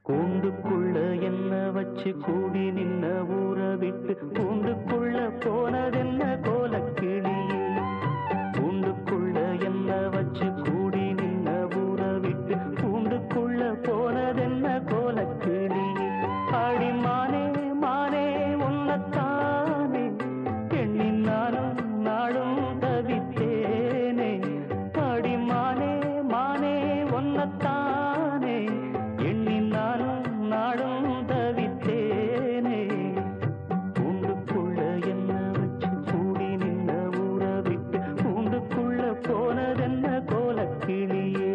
கூண்டுக்குள்ள என்ன வச்சு கூடி நின்ன ஊற விட்டு கூண்டுக்குள்ள போனதென்ன கோலக்கிளியே கூண்டுக்குள்ள என்ன வச்சு கூடி நின்ன ஊற விட்டு கூண்டுக்குள்ள போனதென்ன கோலக்கிளியே ஆடி மானே மானே உன்னத்தானே எண்ணி நானும் நாளும் தவித்தேனே ஆடி மானே மானே ஒன்னத்தானே எண்ணி நானும் நாளும் தவித்தேனே கூண்டுக்குள்ள என்ன வச்சு கூடி நின்ன ஊற விட்டு கூண்டுக்குள்ள போனதென்ன கோலக்கிளியே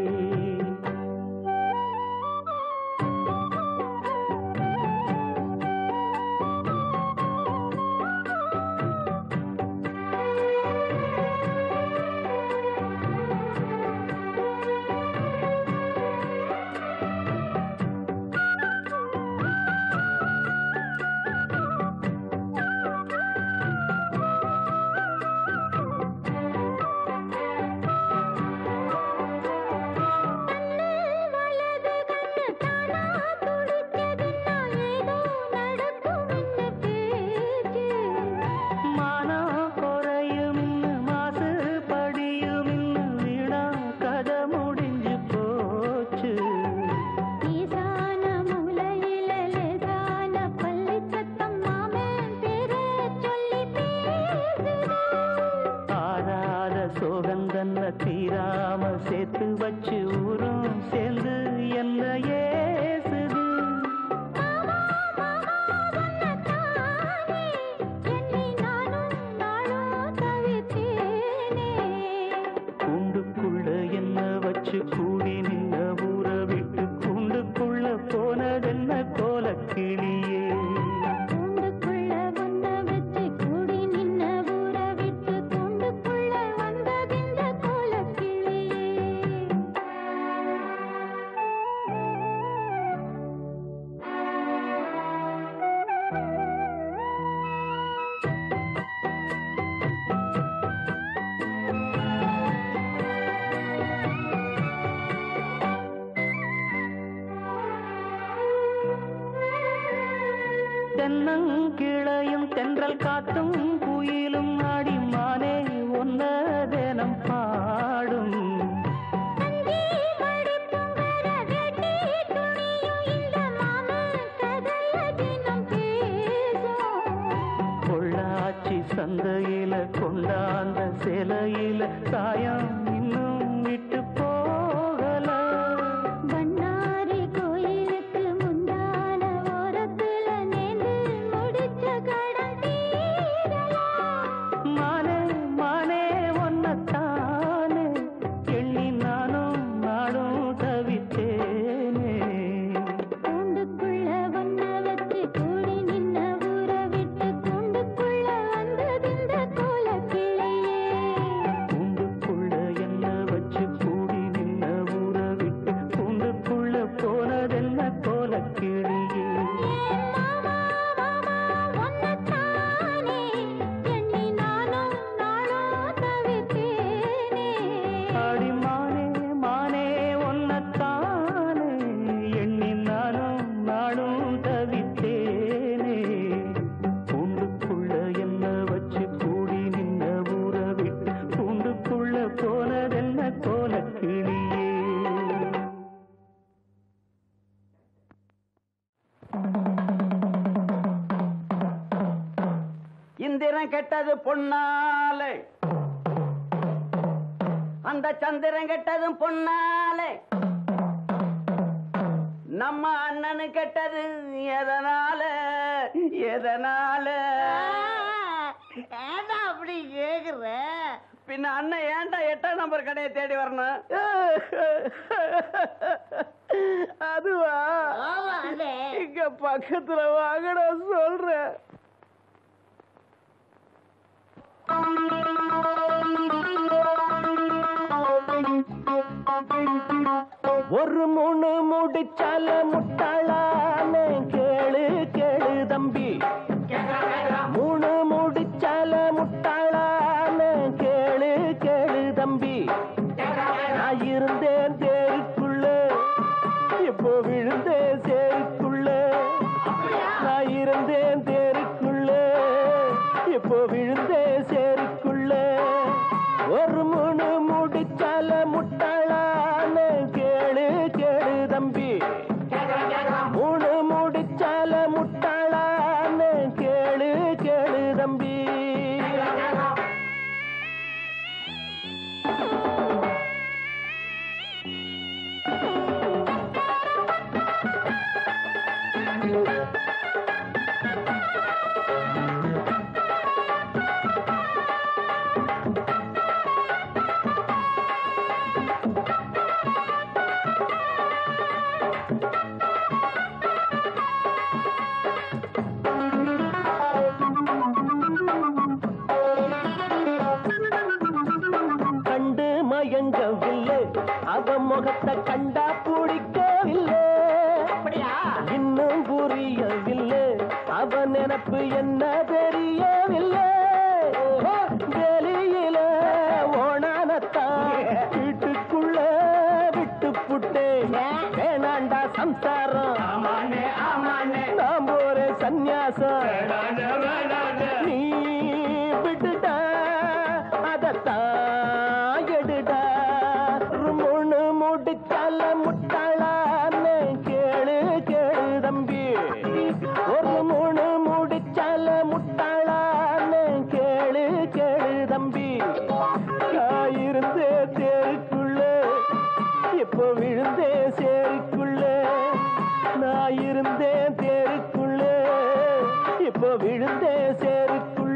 வலது கண்ணு தானா துடிச்சதுன்னா ஏதோ நடக்கும்னு பேச்சு மானா குறையும் மாசு படியும் வீணா கதை முடிஞ்சு போச்சு ஈசான மூலையில லேசான பள்ளி சத்தம் மாமன் பேரை சொல்லி பேசுது ஆறாத சோகந்தன்ன தீராம சேர்த்து வச்சு ஊரும் சேர்ந்து என்ன ஏசுது மாமா மாமா உன்னத்தானே எண்ணி நானும் நாளும் தவித்தேனே கூண்டுக்குள்ள என்ன வச்சு கூடி நின்ன ஊற விட்டு கூண்டுக்குள்ள போனதென்ன கோலக்கிளியே கூண்டுக்குள்ள வந்த வச்சு கூடி நின்ன ஊற விட்டு கூண்டுக்குள்ள வந்ததிந்த கோலக்கிளியே தென்னங்கிளையும் தென்றல் காத்தும் குயிலும் ஆடி மானே ஒன்ன தினம் பாடும் தங்கி மடிப்பும் வர வெட்டி துணியும் இந்த மாமன் கதைய தினம் பேசும் பொள்ளாச்சி சந்தையில கொண்டாந்த சிலையில சாயம் இன்னும் விட்டு போகல பண்ணாரி கோயிலுக்கு முந்தான ஓரத்துல நேர்ந்து முடிச்ச கடன் தீரலாம் மானே மானே ஒன்னத்தானே எண்ணி நானும் நாடும் தவித்தேனே கூண்டுக்குள்ள வண்ண வச்சு கூடி நின்ன ஊற விட்டு கூண்டுக்குள்ள வந்ததிந்த கோலக்கிளியே கூண்டுக்குள்ள என்ன வச்சு கூடி நின்ன ஊற விட்டு கூண்டுக்குள்ள போனதென்ன கோலக்கிளியே மாமா மாமா ஒன்னத்தானே எண்ணி நானும் நாளும் தவித்தேனே ஆடி மானே மானே ஒன்னத்தானே எண்ணி நானும் நாடும் தவித்தேனே கூண்டுக்குள்ள என்ன வச்சு கூடி நின்ன ஊற விட்டு கூண்டுக்குள்ள போனதென்ன கோலக்கிளியே இந்திரன் கெட்டது பொன்னாலே அந்த சந்திரன் கெட்டதும் பொன்னாலே நம்ம அண்ணனு கெட்டது எதனால எதனால ஏன்டா அப்படி கேக்குற பின்ன அண்ணன் ஏன்டா எட்டாம் நம்பர் கடையை தேடி வரணும் அதுவா ஆமாண்ணே. இங்க பக்கத்துல வாங்கடா சொல்றேன் ஒரு மூணு முடிச்சால முட்டாளான கேளு கேளு தம்பி மூணு முடிச்சால முட்டாளான கேளு கேளு தம்பி நான் இருந்தேன் தேருக்குள்ள இப்போ விழுந்தேன் சேருக்குள்ள நான் இருந்தேன் தேருக்குள்ள இப்போ விழுந்தேன் சேருக்குள்ள ஒரு மூணு முடிச்சால முட்டாளான கேளு கேளு தம்பி மூணு முடிச்சால முட்டாளான கேளு கேளு தம்பி கண்டு மயங்கவில்லை அவ முகத்தை கண்டா பிடிக்கவில்லை இன்னும் புரியவில்லை அவ நினப்பு என்ன தெரியவில்லை வெளியில ஓணானத்தான் வீட்டுக்குள்ள விட்டு புட்டேன் வேணாண்டா சம்சாரம் நான் போறேன் சந்நியாசம் நீ விட்டுடா அதத்தான் எடுடா முணு முடிச்சால முட்டாளான்னு கேளு கேளு தம்பி ஒரு மூணு முடிச்சால முட்டாளான்னு கேளு கேளு தம்பி நான் இருந்தே தேருக்குள்ள இப்போ விழுந்தே சேருக்குள்ள நான் இருந்தேன் தேருக்குள்ள இப்போ விழுந்தே சேருக்குள்ள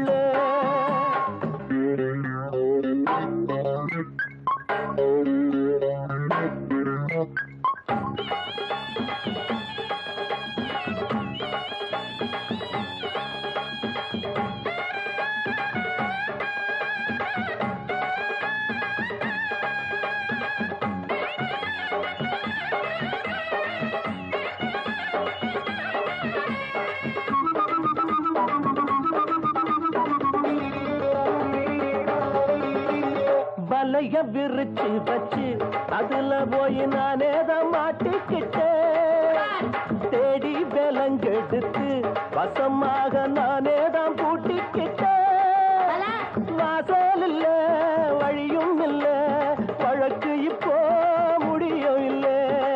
வலைய விரிச்சு வச்சு அதுல போய் நானே தான் மாட்டிக்கிட்டேன் தேடி விலங்கெடுத்து வசமாக நானே தான் பூட்டிக்கிட்டேன் வாசல் இல்ல வழியும் இல்ல வழக்கு இப்போ முடியும் இல்ல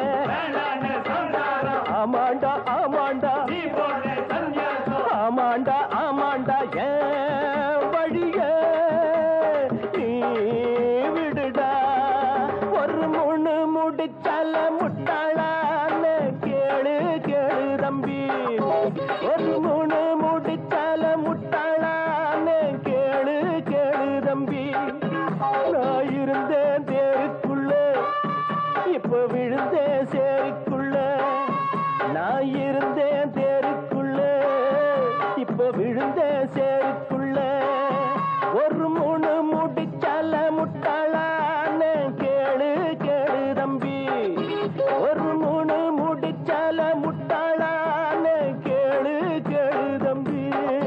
ஆமாண்டா ஆமாண்டா ஆமாண்டா ஆமாண்டா ஏன் வழிய நீ விடுடா ஒரு முணு முடிச்சால முட்டாளான்னு கேளு கேளு தம்பி ஒரு முணு முடிச்சால முட்டாளான்னு கேளு கேளு தம்பி நான் இருந்தேன் தேருக்குள்ள இப்ப விழுந்தேன் சேருக்குள்ள நான் இருந்தேன் தேருக்குள்ள இப்ப விழுந்தேன் சேருக்குள்ள ஒரு மூணு முடிச்சால முட்டாளான்னு கேளு கேளு தம்பி ஒரு மூணு முடிச்சால முட்டாளான்னு கேளு கேளு தம்பி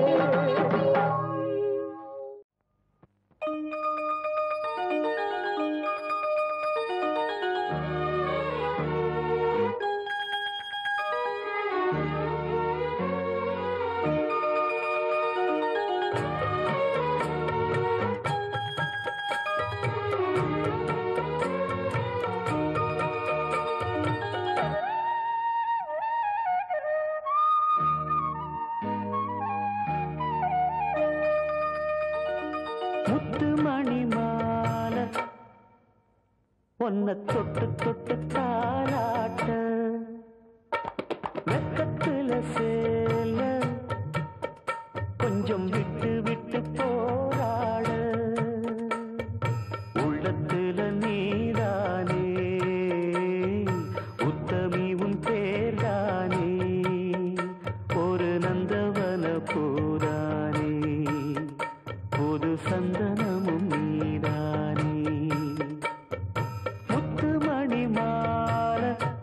முத்து மணி மாலை ஒன்ன தொட்டு தொட்டு தாளாட்ட வெக்கத்துல சேல கொஞ்சம் விட்டு விட்டு போராட உள்ளத்துல நீதானே உத்தமி உன் பேர்தானே ஒரு நந்தவன பூரானே புது சந்தனமும் நீதானே முத்துமணி மாலை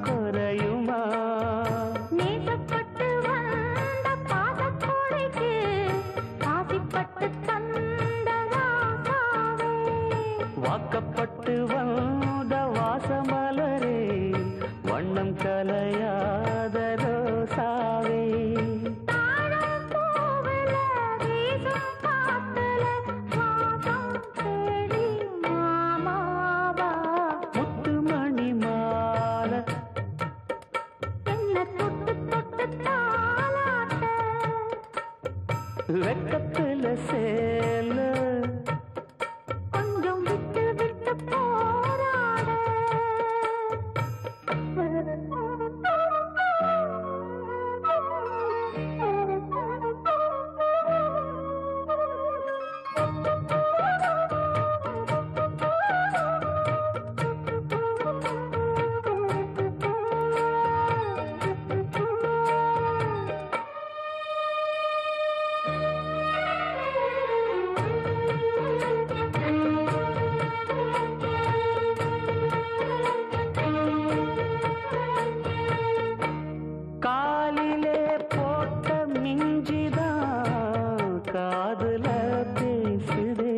குறையுமா நேசப்பட்டு வந்த பாதக்கோடைக்கு ஆசைப்பட்டு தந்த ராசாவே வாக்கப்பட்டு வந்த வாசமலரே வண்ணம் கலையாத ரோசாவே தாழம் பூவுல வீசும் காத்துல வாசம் தேடி மாமாவா முத்துமணி மாலை என்ன தொட்டு தொட்டு தாளாட்ட வெக்கத்துல சேல கொஞ்சம் விட்டு விட்டு போராட காலிலே போட்ட மிஞ்சிதான் காதுல பேசுதே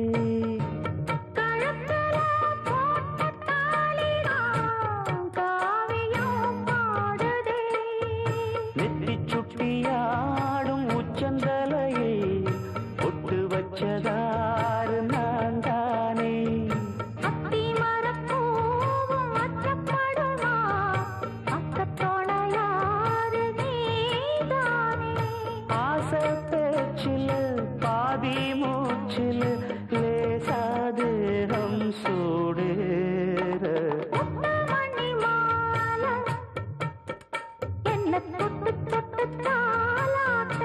கழுத்துல போட்ட தாலிதான் காவியம் பாடுதே நெத்தி சுட்டியாடும் உச்சந்தலையை ஒட்டு வச்சதாறு நான் தானே அத்தி மரப்பூவும் அச்சப்படுமா அக்கத்தோட யாரு நீதானே ஆசை பேச்சில் பாதி மூச்சில் லேசாதேகம் சூடேற முத்துமணி மாலை என்ன தொட்டு தொட்டு தாளாட்ட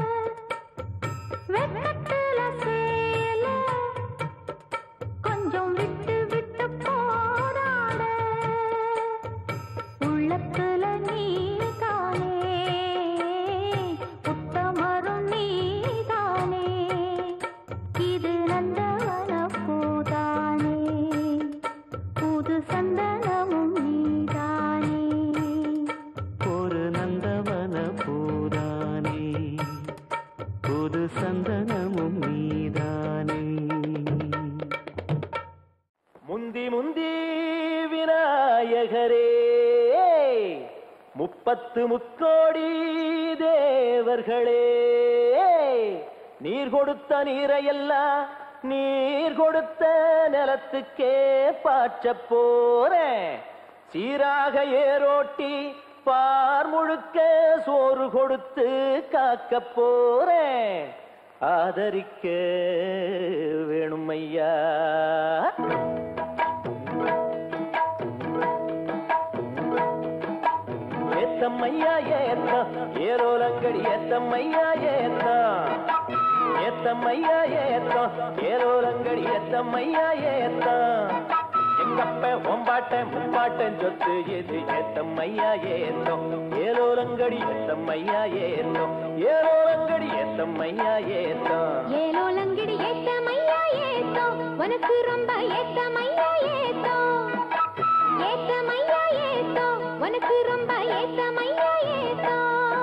வெக்கத்துல சேல கொஞ்சம் விட்டு விட்டு போராட உள்ளத்துல நீதானே உத்தமரும் நீதானே இது நந்தவன பூதானே புது சந்தனமும் நீதானே ஒரு நந்தவன பூரானே புது சந்தனமும் நீதானே முந்தி முந்தி விநாயகரே முப்பத்து முக்கோடி தேவர்களே நீர் கொடுத்த நீரையெல்லாம் நீர் கொடுத்த நிலத்துக்கே பாய்ச்சப் போறேன் சீராக ஏரோட்டி பார் முழுக்க சோறு கொடுத்து காக்கப் போறேன் ஆதரிக்க வேணும் ஐயா ஏத்தம்மையா ஏத்தம் ஏரோலங்கடி ஏத்தம்மையா ஏத்தம் ஏத்தம்மையா ஏத்தம் ஏரோலங்கடி ஏத்தம்மையா ஏத்தம் எங்கப்ப ஒம்பாட்டன் முப்பாட்டன் சொத்து எது ஏத்தம்மையா ஏத்தம் ஏரோலங்கடி ஏத்தம்மையா ஏத்தம் ஏரோலங்கடி ஏத்தம்மையா ஏத்தம் ஏலோலங்கிடி ஏத்தமையா ஏத்தோ உனக்கு ரொம்ப ஏத்தமையா ஏத்தோ ஏத்தமையா ஏத்தோ உனக்கு ரொம்ப ஏத்தமையா ஏத்தோ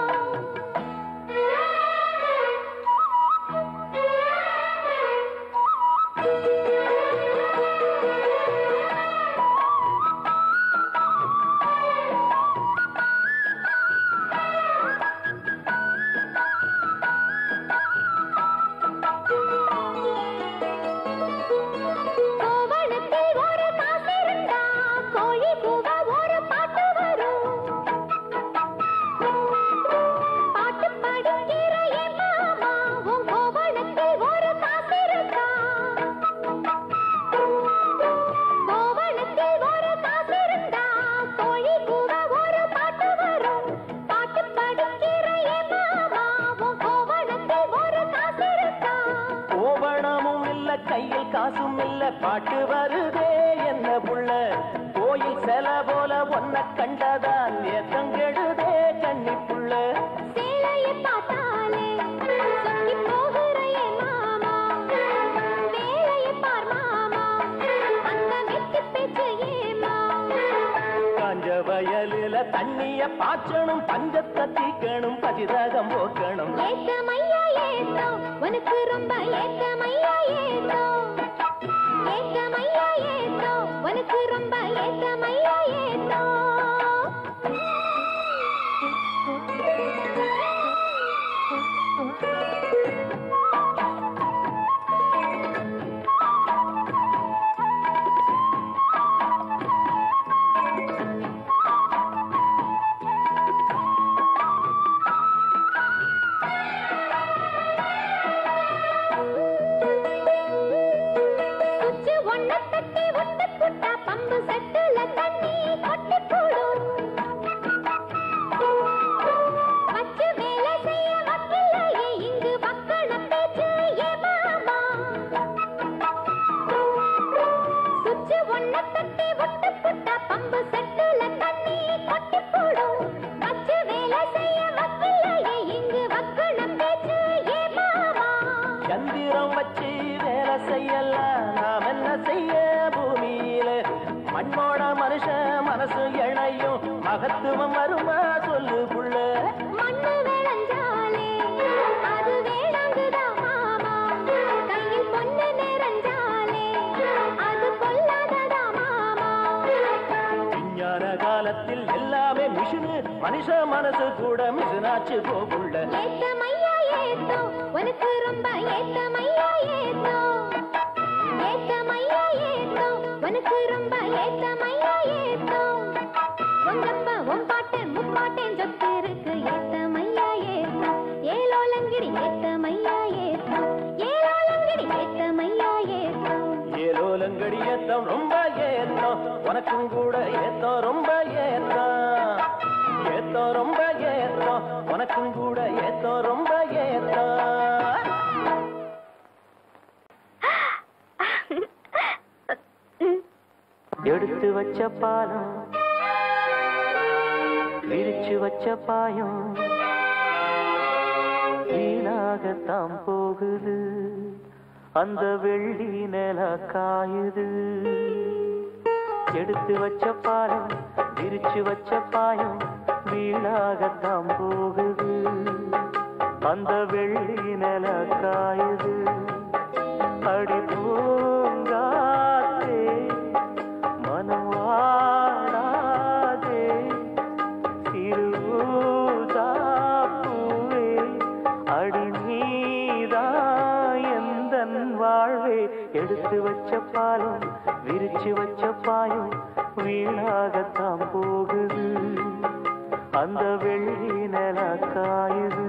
கோவணத்தில் ஒரு காசிருந்தா கோழி கூவ ஒரு பாட்டு வரும் பாட்டு படிக்கிற என் மாமா உன் கோவணத்தில் ஒரு காசிருந்தா கோவணத்தில் ஒரு காசிருந்தா கோழி கூவ ஒரு பாட்டு வரும் பாட்டு படிக்கிற என் மாமா உன் கோவணத்தில் ஒரு காசிருந்தா கோவணமும் இல்ல கையில் காசும் இல்ல பாட்டு வருதே என்ன புள்ள கோயில் செல போல ஒன்ன கண்டதால் ஏத்தங்கெடுதே கண்ணி புள்ள சேலையை பார்த்தாலே சொக்கி போகிற என் மாமா வேலையை பார் மாமா அந்த நெத்தி பேச்சு ஏமா காஞ்ச வயல் நெல்லுல தண்ணிய பாய்ச்சணும் பஞ்சத்தை தீக்கணும் பதிரகம் போக்கணும் ஏத்தமையா ஏத்தோ உனக்கு ரொம்ப ஏத்தமையா ஏத்தோ ஏத்தமையா ஏத்தோ உனக்கு ரொம்ப ஏத்தமையா ஏத்தோ சுச்சு ஒண்ண தட்டி ஒட்டு குட்டா பம்பு செட்டுல தண்ணி கொட்டி போடும் வச்சு வேலை செய்ய வக்கில்லையே இங்கு மக்கள பேச்சு ஏ மாமா சுச்சு ஒண்ண தட்டி ஒட்டு குட்டா பம்பு செட்டுல தண்ணி கொட்டி போடும் வச்சு வேலை செய்ய வக்கில்லையே இங்கு மக்கள பேச்சு ஏ மாமா சந்திரம் வச்சு வேலை செய்யலாம் நாம் என்ன செய்ய பூமியில மண்ணோட மனுஷன் மனசு இணையும் மகத்துவம் வருமா சொல்லு புள்ள மண்ணு விளைஞ்சாலே அது வேளாங்குதா மாமா கையில் பொண்ணு நிறைஞ்சாலே அது பொல்லாததா மாமா விஞ்ஞான காலத்தில் எல்லாமே மிஷினு மனுஷ மனசு கூட மிஷினாச்சு போகுள்ள ஏத்தமையா ஏத்தோ உனக்கு ரொம்ப ஏத்தமையா ஏத்தோ ஏத்தமையா ஏத்தோ உனக்கு ரொம்ப ஏத்தமையா ஏத்தோ உங்கப்பா உன் பாட்டன் முப்பாட்டன் சொத்து இருக்கு ஏத்தமையா ஏத்தோ ஏலோலங்கிடி ஏத்தமையா ஏத்தோ ஏலோலங்கிடி ஏத்தமையா ஏத்தோ ஏலோலங்கடி ஏத்தம் ரொம்ப ஏத்தம் உனக்கும் கூட ஏத்தம் ரொம்ப ஏத்தம் ஏத்தம் ரொம்ப ஏத்தம் உனக்கும் கூட ஏத்தம் ரொம்ப ஏத்தம் எடுத்து வச்ச பாலம் விரிச்சு வச்ச பாயம் வீணாகத்தான் போகுது அந்த வெள்ளி நில காயுது எடுத்து வச்ச பாலம் விரிச்சு வச்ச பாயம் வீணாகத்தான் போகுது அந்த வெள்ளி நில காயுது அடி பூங்காத்தே மனம் வாடாதே திருதாப்பூவே அடி நீதா எந்தன் வாழ்வே எடுத்து வச்ச பாலம் விரிச்சு வச்ச பாயம் வீணாகத்தான் போகுது அந்த வெள்ளி நில காயுது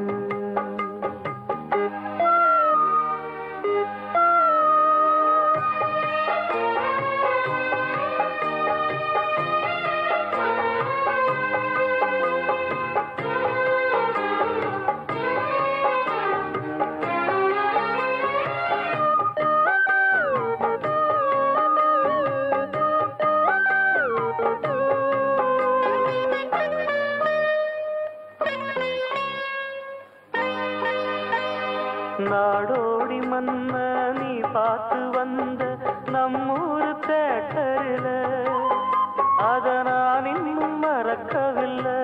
நாடோடி மன்ன நீ பார்த்து வந்த நம்மூரு தேட்டரில அத நான் இன்னும் மறக்கவில்லை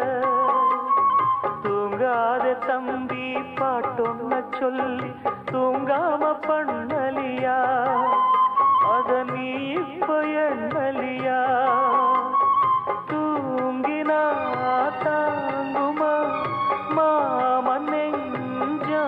தூங்காத தம்பி பாட்டொன்ன சொல்லி தூங்காம பண்ணலியா அத நீ இப்ப எண்ணலியா தூங்கினா தாங்குமா மாமன் நெஞ்சோ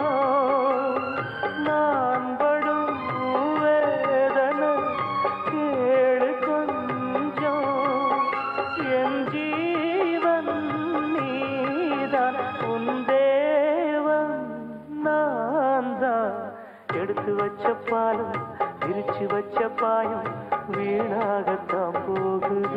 நான் படும் வேதனை கேளு கொஞ்சம் என் ஜீவன் நீதான் உன் தேவன் நான் தான் எடுத்து வச்ச பாலம் விரிச்சு வச்ச பாயம் வீணாகத்தான் போகுது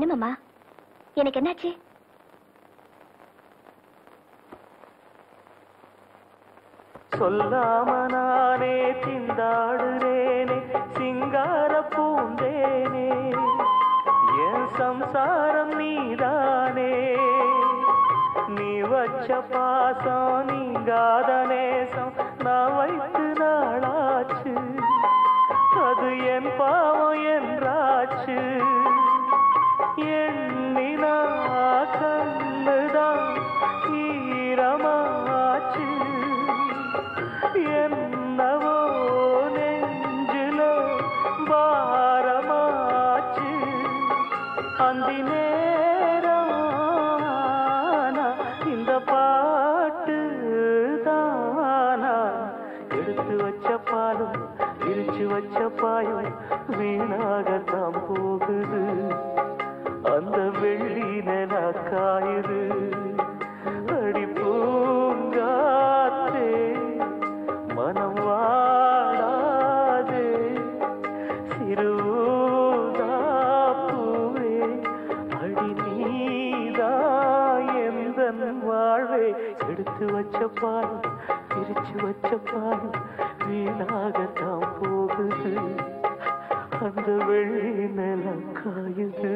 என்ன மாமா எனக்கு என்னாச்சு சொல்லாம நானே திண்டாடுறேனே சிங்கார பூந்தேனே என் சம்சாரம் நீதானே நீ வச்ச பாசம் நீங்காத நேசம் நான் வைத்து நாளாச்சு அது என் பாவம் என்றாச்சு எண்ணினா கண்ணுதான் ஈரமாச்சு என்னவோ நெஞ்சில பாரமாச்சு அந்தி நேரம் ஆனா இந்த பாட்டு தானா எடுத்து வச்ச பாலும் விரிச்சு வச்ச பாயும் வீணாகத்தான் போகுது அந்த வெள்ளி நில காயுது அடி பூங்காத்தே மனம் வாடாதே சிறுதாப்பூவே அடி நீதா எந்த வாழ்வே எடுத்து வச்ச பால் பிரிச்சு வச்ச பால் வீணாகத்தான் போகுது அந்த வெள்ளி நிலம் காயுது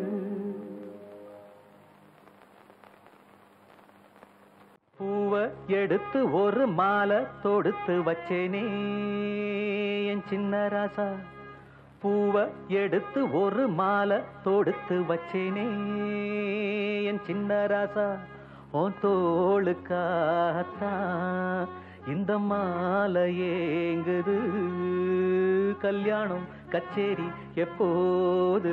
பூவை எடுத்து ஒரு மாலை தொடுத்து வச்சேனே என் சின்ன ராசா பூவை எடுத்து ஒரு மாலை தொடுத்து வச்சேனே என் சின்ன ராசா உன் தோளுக்காத்தான் இந்த மாலை ஏங்குது கல்யாணம் கச்சேரி எப்போது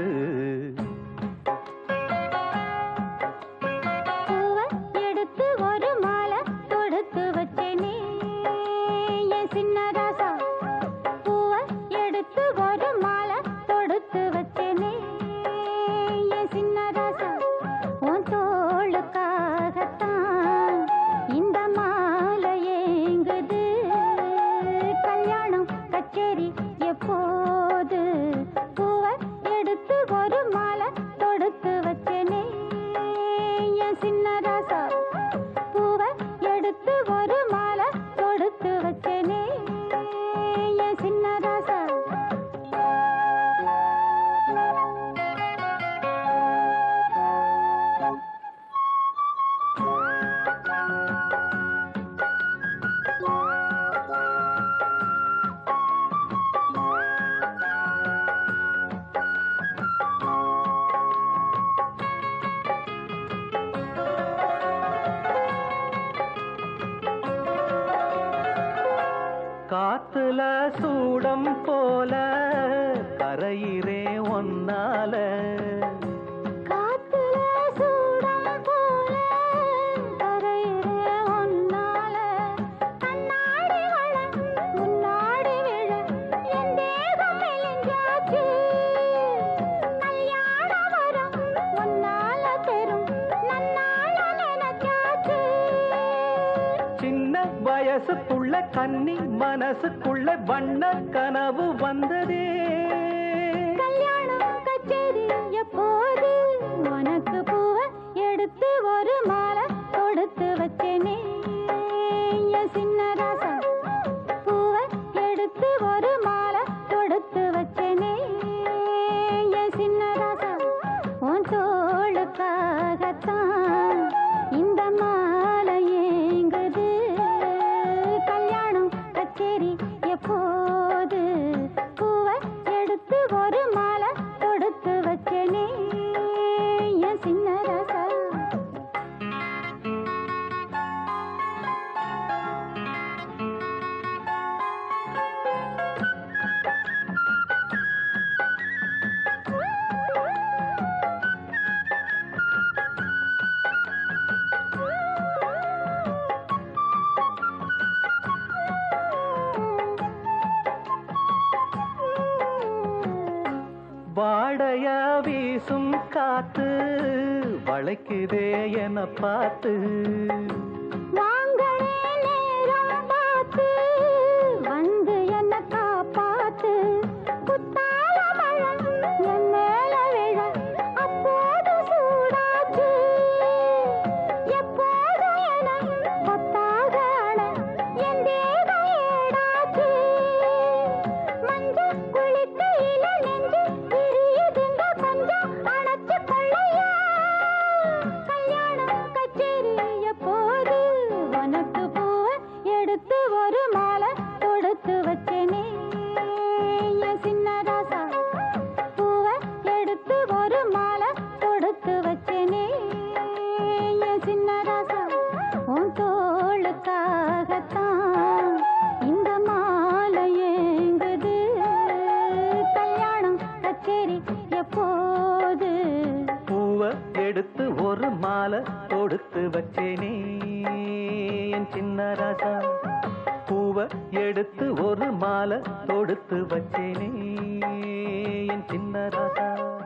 பூவை எடுத்து ஒரு மாலை தொடுத்து வச்சேனே என் சின்ன ராசா பூவை எடுத்து ஒரு மாலை தொடுத்து வச்சேனே என் சின்ன ராசா உன் தோளுக்காகத்தான் இந்த மாலை ஏங்குது கல்யாணம் கச்சேரி எப்போது பூவை எடுத்து ஒரு மாலை தொடுத்து வச்சேனே என் சின்ன ராசா பூவை எடுத்து ஒரு மாலை தொடுத்து வச்சேனே என் சின்ன ராசா காத்துல சூடம் போல கரையிறே ஒன்னால காத்துல சூடம் போல கரையிற ஒன்னால கண்ணாடி வள முன்னாடி விழ என் தேகம் மெலிஞ்சாச்சு கல்யாண வரம் ஒன்னால பெரும் நன்னால நினைச்சாச்சு சின்ன வயசுக்குள்ள கன்னி மனசுக்குள்ள வண்ண கனவு வந்ததே கல்யாணம் கச்சேரி எப்போது உனக்கு பூவை எடுத்து ஒரு மாலை கொடுத்து வச்சேனே என் சின்ன ராசா பூவை எடுத்து ஒரு மாலை கொடுத்து வச்சேனே என் சின்ன ராசா உன் தோளுக்காகத்தான் இந்த மாலை ஏங்குது கல்யாணம் கச்சேரி எப்போது பூவை எடுத்து ஒரு மாலை தொடுத்து வச்சேனே என் சின்ன ராசா வாடைய வீசும் காத்து வளைக்குதே என பார்த்து வாங்களே நேரம் பார்த்து வந்து என்ன காப்பாத்து குத்தால மழை என் மேல விழ அப்போது மாலை தொடுத்து வச்சேனே என் சின்ன ராசா பூவை எடுத்து ஒரு மாலை தொடுத்து வச்சேனே என் சின்ன ராசா